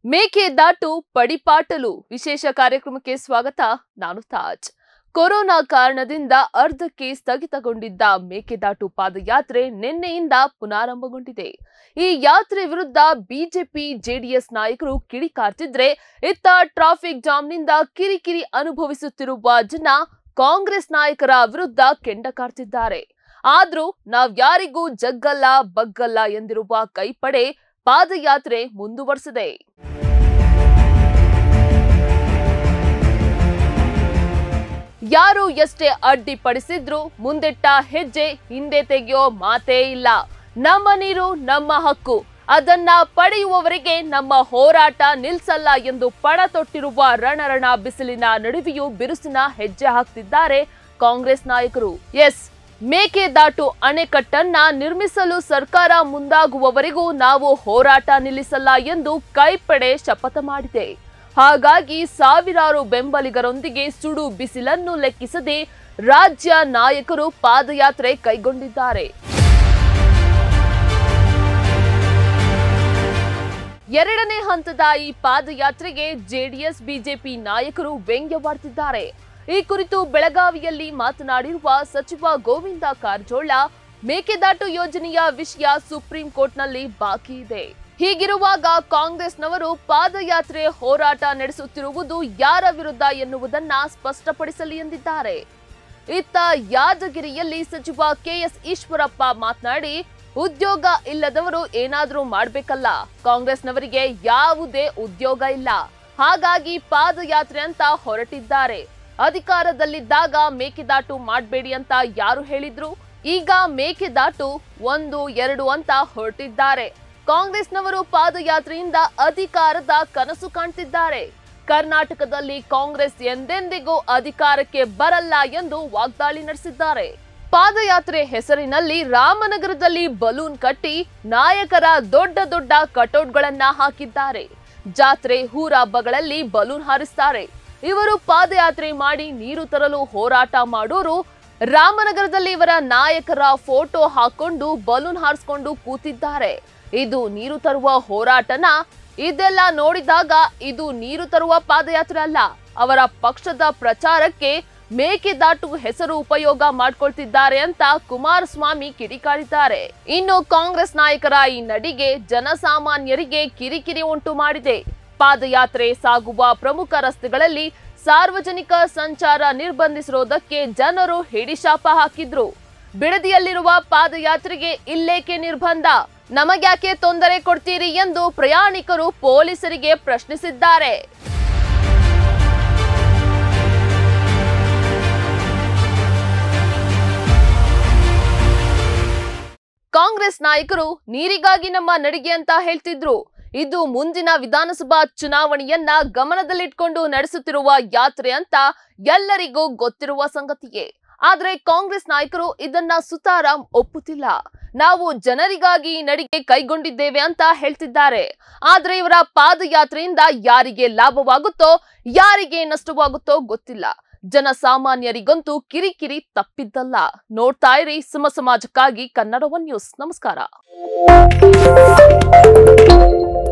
ಮೇಕೆದಾಟು ಪಡಿಪಾಟಲು ವಿಶೇಷ ಕಾರ್ಯಕ್ರಮಕ್ಕೆ ಸ್ವಾಗತ ನಾನು ತಾಜ್ ಕೊರೋನಾ ಕಾರಣದಿಂದ ಅರ್ಧಕ್ಕೆ ಸ್ಥಗಿತಗೊಂಡಿದ್ದ ಮೇಕೆದಾಟು ಪಾದಯಾತ್ರೆ ನಿನ್ನೆಯಿಂದ ಪುನಾರಂಭಗೊಂಡಿದೆ ಈ ಯಾತ್ರೆ ವಿರುದ್ಧ ಬಿಜೆಪಿ ಜೆಡಿಎಸ್ ನಾಯಕರು ಕಿಡಿಕಾರ್ತಿದ್ರೆ ಇತ್ತ ಟ್ರಾಫಿಕ್ ಜಾಮ್ನಿಂದ ಕಿರಿಕಿರಿ ಅನುಭವಿಸುತ್ತಿರುವ ಜನ ಕಾಂಗ್ರೆಸ್ ನಾಯಕರ ವಿರುದ್ಧ ಕೆಂಡ ಕಾರ್ತಿದ್ದಾರೆ ಆದ್ರೂ ನಾವ್ಯಾರಿಗೂ ಜಗ್ಗಲ್ಲ ಬಗ್ಗಲ್ಲ ಎಂದಿರುವ ಕೈಪಡೆ ಪಾದಯಾತ್ರೆ ಮುಂದುವರೆಸಿದೆ ಯಾರು ಎಷ್ಟೇ ಅಡ್ಡಿಪಡಿಸಿದ್ರು ಮುಂದಿಟ್ಟ ಹೆಜ್ಜೆ ಹಿಂದೆ ತೆಗೆಯೋ ಮಾತೇ ಇಲ್ಲ ನಮ್ಮ ನೀರು ನಮ್ಮ ಹಕ್ಕು ಅದನ್ನ ಪಡೆಯುವವರೆಗೆ ನಮ್ಮ ಹೋರಾಟ ನಿಲ್ಸಲ್ಲ ಎಂದು ಪಣ ತೊಟ್ಟಿರುವ ರಣರಣ ಬಿಸಿಲಿನ ನಡುವೆಯೂ ಬಿರುಸಿನ ಹೆಜ್ಜೆ ಹಾಕ್ತಿದ್ದಾರೆ ಕಾಂಗ್ರೆಸ್ ನಾಯಕರು ಎಸ್ ಮೇಕೆದಾಟು ಅಣೆಕಟ್ಟನ್ನ ನಿರ್ಮಿಸಲು ಸರ್ಕಾರ ಮುಂದಾಗುವವರೆಗೂ ನಾವು ಹೋರಾಟ ನಿಲ್ಲಿಸಲ್ಲ ಎಂದು ಕೈಪಡೆ ಶಪಥ ಮಾಡಿದೆ ಹಾಗಾಗಿ ಸಾವಿರಾರು ಬೆಂಬಲಿಗರೊಂದಿಗೆ ಸುಡು ಬಿಸಿಲನ್ನು ಲೆಕ್ಕಿಸದೆ ರಾಜ್ಯ ನಾಯಕರು ಪಾದಯಾತ್ರೆ ಕೈಗೊಂಡಿದ್ದಾರೆ ಎರಡನೇ ಹಂತದ ಈ ಪಾದಯಾತ್ರೆಗೆ ಜೆಡಿಎಸ್ ಬಿಜೆಪಿ ನಾಯಕರು ವ್ಯಂಗ್ಯವಾಡ್ತಿದ್ದಾರೆ ಈ ಕುರಿತು ಬೆಳಗಾವಿಯಲ್ಲಿ ಮಾತನಾಡಿರುವ ಸಚಿವ ಗೋವಿಂದ ಕಾರಜೋಳ ಮೇಕೆದಾಟು ಯೋಜನೆಯ ವಿಷಯ ಸುಪ್ರೀಂ ಕೋರ್ಟ್ನಲ್ಲಿ ಬಾಕಿ ಇದೆ ಹೀಗಿರುವಾಗ ಕಾಂಗ್ರೆಸ್ನವರು ಪಾದಯಾತ್ರೆ ಹೋರಾಟ ನಡೆಸುತ್ತಿರುವುದು ಯಾರ ವಿರುದ್ಧ ಎನ್ನುವುದನ್ನ ಸ್ಪಷ್ಟಪಡಿಸಲಿ ಎಂದಿದ್ದಾರೆ ಇತ್ತ ಯಾದಗಿರಿಯಲ್ಲಿ ಸಚಿವ ಕೆಎಸ್ ಈಶ್ವರಪ್ಪ ಮಾತನಾಡಿ ಉದ್ಯೋಗ ಇಲ್ಲದವರು ಏನಾದ್ರೂ ಮಾಡ್ಬೇಕಲ್ಲ ಕಾಂಗ್ರೆಸ್ನವರಿಗೆ ಯಾವುದೇ ಉದ್ಯೋಗ ಇಲ್ಲ ಹಾಗಾಗಿ ಪಾದಯಾತ್ರೆ ಅಂತ ಹೊರಟಿದ್ದಾರೆ ಅಧಿಕಾರದಲ್ಲಿದ್ದಾಗ ಮೇಕೆದಾಟು ಮಾಡಬೇಡಿ ಅಂತ ಯಾರು ಹೇಳಿದ್ರು ಈಗ ಮೇಕೆದಾಟು ಒಂದು ಎರಡು ಅಂತ ಹೊರಟಿದ್ದಾರೆ ಕಾಂಗ್ರೆಸ್ನವರು ಪಾದಯಾತ್ರೆಯಿಂದ ಅಧಿಕಾರದ ಕನಸು ಕಾಣ್ತಿದ್ದಾರೆ ಕರ್ನಾಟಕದಲ್ಲಿ ಕಾಂಗ್ರೆಸ್ ಎಂದೆಂದಿಗೂ ಅಧಿಕಾರಕ್ಕೆ ಬರಲ್ಲ ಎಂದು ವಾಗ್ದಾಳಿ ನಡೆಸಿದ್ದಾರೆ ಪಾದಯಾತ್ರೆ ಹೆಸರಿನಲ್ಲಿ ರಾಮನಗರದಲ್ಲಿ ಬಲೂನ್ ಕಟ್ಟಿ ನಾಯಕರ ದೊಡ್ಡ ದೊಡ್ಡ ಕಟೌಟ್ಗಳನ್ನ ಹಾಕಿದ್ದಾರೆ ಜಾತ್ರೆ ಹೂರಹಬ್ಬಗಳಲ್ಲಿ ಬಲೂನ್ ಹಾರಿಸ್ತಾರೆ ಇವರು ಪಾದಯಾತ್ರೆ ಮಾಡಿ ನೀರು ತರಲು ಹೋರಾಟ ಮಾಡೋರು ರಾಮನಗರದಲ್ಲಿ ಇವರ ನಾಯಕರ ಫೋಟೋ ಹಾಕೊಂಡು ಬಲೂನ್ ಹಾರಿಸ್ಕೊಂಡು ಕೂತಿದ್ದಾರೆ ಇದು ನೀರು ತರುವ ಹೋರಾಟನ ಇದೆಲ್ಲ ನೋಡಿದಾಗ ಇದು ನೀರು ತರುವ ಪಾದಯಾತ್ರೆ ಅಲ್ಲ ಅವರ ಪಕ್ಷದ ಪ್ರಚಾರಕ್ಕೆ ಮೇಕೆದಾಟು ಹೆಸರು ಉಪಯೋಗ ಮಾಡ್ಕೊಳ್ತಿದ್ದಾರೆ ಅಂತ ಕುಮಾರಸ್ವಾಮಿ ಕಿಡಿಕಾರಿದ್ದಾರೆ ಇನ್ನು ಕಾಂಗ್ರೆಸ್ ನಾಯಕರ ಈ ನಡಿಗೆ ಜನಸಾಮಾನ್ಯರಿಗೆ ಕಿರಿಕಿರಿ ಉಂಟು ಮಾಡಿದೆ ಪಾದಯಾತ್ರೆ ಸಾಗುವ ಪ್ರಮುಖ ರಸ್ತೆಗಳಲ್ಲಿ ಸಾರ್ವಜನಿಕ ಸಂಚಾರ ನಿರ್ಬಂಧಿಸಿರೋದಕ್ಕೆ ಜನರು ಹಿಡಿಶಾಪ ಹಾಕಿದ್ರು ಬಿಡದಿಯಲ್ಲಿರುವ ಪಾದಯಾತ್ರೆಗೆ ಇಲ್ಲೇಕೆ ನಿರ್ಬಂಧ ನಮಗ್ಯಾಕೆ ತೊಂದರೆ ಕೊಡ್ತೀರಿ ಎಂದು ಪ್ರಯಾಣಿಕರು ಪೊಲೀಸರಿಗೆ ಪ್ರಶ್ನಿಸಿದ್ದಾರೆ ಕಾಂಗ್ರೆಸ್ ನಾಯಕರು ನೀರಿಗಾಗಿ ನಮ್ಮ ನಡಿಗೆ ಅಂತ ಹೇಳ್ತಿದ್ರು ಇದು ಮುಂದಿನ ವಿಧಾನಸಭಾ ಚುನಾವಣೆಯನ್ನ ಗಮನದಲ್ಲಿಟ್ಕೊಂಡು ನಡೆಸುತ್ತಿರುವ ಯಾತ್ರೆ ಅಂತ ಎಲ್ಲರಿಗೂ ಗೊತ್ತಿರುವ ಸಂಗತಿಯೇ ಆದ್ರೆ ಕಾಂಗ್ರೆಸ್ ನಾಯಕರು ಇದನ್ನ ಸುತಾರಾಂ ಒಪ್ಪುತ್ತಿಲ್ಲ ನಾವು ಜನರಿಗಾಗಿ ಈ ನಡಿಗೆ ಕೈಗೊಂಡಿದ್ದೇವೆ ಅಂತ ಹೇಳ್ತಿದ್ದಾರೆ ಆದ್ರೆ ಇವರ ಪಾದಯಾತ್ರೆಯಿಂದ ಯಾರಿಗೆ ಲಾಭವಾಗುತ್ತೋ ಯಾರಿಗೆ ನಷ್ಟವಾಗುತ್ತೋ ಗೊತ್ತಿಲ್ಲ ಜನಸಾಮಾನ್ಯರಿಗಂತೂ ಕಿರಿಕಿರಿ ತಪ್ಪಿದ್ದಲ್ಲ ನೋಡ್ತಾ ಇರಿ ಸಮ ಸಮಾಜಕ್ಕಾಗಿ ಕನ್ನಡ ಒನ್ ನ್ಯೂಸ್ ನಮಸ್ಕಾರ